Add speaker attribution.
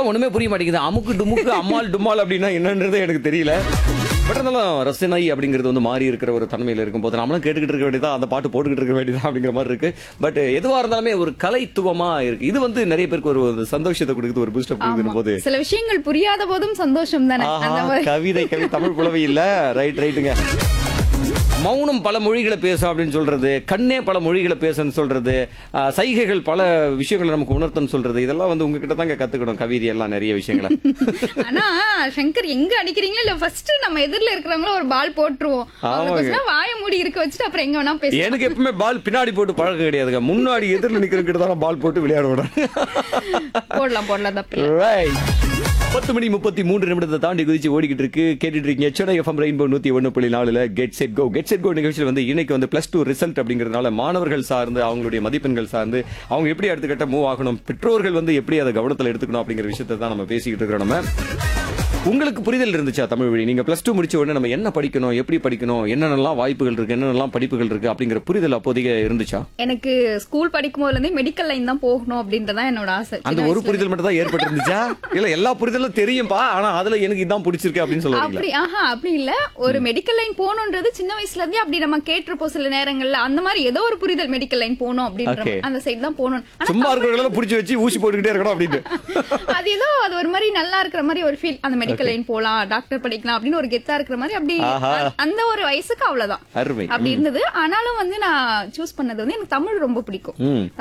Speaker 1: இப்பெல்லாம் ஒண்ணுமே புரிய மாட்டேங்குது அமுக்கு டுமுக்கு அம்மாள் டும்மாள் அப்படின்னா என்னன்றது எனக்கு தெரியல பட் இருந்தாலும் ரசனை அப்படிங்கிறது வந்து மாறி இருக்கிற ஒரு தன்மையில இருக்கும்போது நம்மளும் கேட்டுக்கிட்டு இருக்க வேண்டியதா அந்த பாட்டு போட்டுக்கிட்டு இருக்க வேண்டியதா அப்படிங்கிற மாதிரி இருக்கு பட் எதுவா இருந்தாலுமே ஒரு கலைத்துவமா இருக்கு இது வந்து நிறைய பேருக்கு ஒரு ஒரு சந்தோஷத்தை கொடுக்குது ஒரு பூஸ்டப் கொடுக்குற போது
Speaker 2: சில விஷயங்கள் புரியாத போதும் சந்தோஷம் தானே
Speaker 1: ஆஹா
Speaker 2: அந்த மாதிரி
Speaker 1: கவிதை கவி தமிழ் புலவை இல்ல ரைட் ரைட்டுங்க மௌனம் பல மொழிகளை பேசும் அப்படின்னு சொல்றது கண்ணே பல மொழிகளை பேசுன்னு சொல்றது ஆஹ், சைகைகள் பல விஷயங்களை நமக்கு உணர்த்தன்னு சொல்றது இதெல்லாம் வந்து உங்ககிட்ட தாங்க கத்துக்கணும் கவிதை எல்லாம் நிறைய விஷயங்களை
Speaker 2: ஆனா சங்கர் எங்க அடிக்கிறீங்களோ இல்ல ஃபர்ஸ்ட் நம்ம எதிரில இருக்கிறவங்கள ஒரு பால் போட்டுருவோம் அவங்க
Speaker 1: ஆமாங்க.
Speaker 2: பேசினா வாய மூடி இருக்க வச்சுட்டு அப்புறம் எங்க வேணா பேச
Speaker 1: எனக்கு எப்பவுமே பால் பின்னாடி போட்டு பழக்கம் கிடையாதுங்க முன்னாடி எதிரில் நிக்கிறவங்க தான் பால் போட்டு விளையாட விடுறேன்
Speaker 2: போடலாம் போடலாம் தப்பு
Speaker 1: Right. பத்து மணி முப்பத்தி மூன்று நிமிடத்தை தாண்டி குதிச்சு ஓடிக்கிட்டு இருக்கு கேட்டுட்டு இருக்கீங்க சென்னை எஃப்எம் ரெயின்போ நூத்தி ஒன்னு புள்ளி நாலுல get set go get set go நிகழ்ச்சியில் வந்து இன்னைக்கு வந்து பிளஸ் டூ ரிசல்ட் அப்படிங்கிறதுனால மாணவர்கள் சார்ந்து அவங்களுடைய மதிப்பெண்கள் சார்ந்து அவங்க எப்படி அடுத்த கட்ட மூவ் ஆகணும் பெற்றோர்கள் வந்து எப்படி அதை கவனத்தில் எடுத்துக்கணும் அப்படிங்கிற விஷயத்தை தான் நம்ம பேசிக்கிட்டு இருக்கிறோம் நம்ம உங்களுக்கு புரிதல் இருந்துச்சா தமிழ் வழி நீங்க பிளஸ் டூ முடிச்ச உடனே நம்ம என்ன படிக்கணும் எப்படி படிக்கணும் என்னென்னலாம் வாய்ப்புகள் இருக்கு என்னென்னலாம் படிப்புகள் இருக்கு அப்படிங்கிற புரிதல் அப்போதைக்கு இருந்துச்சா
Speaker 2: எனக்கு ஸ்கூல் படிக்கும் போதுல இருந்தே மெடிக்கல் லைன் தான் போகணும் அப்படின்றதான் என்னோட ஆசை
Speaker 1: அந்த
Speaker 2: சின்ன
Speaker 1: ஒரு
Speaker 2: வயசுல
Speaker 1: புரிதல் மட்டும் தான் ஏற்பட்டு இருந்துச்சா இல்ல எல்லா புரிதலும் தெரியும்பா ஆனா அதுல எனக்கு இதான் பிடிச்சிருக்கு அப்படின்னு சொல்ல வரீங்களா
Speaker 2: அப்படி ஆஹா அப்படி இல்ல ஒரு மெடிக்கல் லைன் போகணுன்றது சின்ன வயசுல இருந்தே அப்படி நம்ம கேட்டிருப்போம் சில நேரங்கள்ல அந்த மாதிரி ஏதோ ஒரு புரிதல் மெடிக்கல் லைன் போகணும் அப்படின்ற
Speaker 1: Okay.
Speaker 2: அந்த சைடு தான் போகணும் ஆனா
Speaker 1: சும்மா இருக்கிறவங்கள புடிச்சு வச்சு ஊசி போட்டுக்கிட்டே இருக்கணும் அப்படின்னு
Speaker 2: அது ஏதோ அது ஒரு மாதிரி நல்லா இருக்கிற மாதிரி ஒரு ஃபீல் அந்த மெடிக்கல் லைன் போலாம் டாக்டர் படிக்கலாம் அப்படின்னு ஒரு கெத்தா இருக்கிற மாதிரி அப்படி
Speaker 1: ஆஹா.
Speaker 2: அந்த ஒரு வயசுக்கு அவ்வளவுதான்
Speaker 1: அருமை
Speaker 2: அப்படி இருந்தது ஆனாலும் வந்து நான் சூஸ் பண்ணது வந்து எனக்கு தமிழ் ரொம்ப பிடிக்கும்
Speaker 1: ம்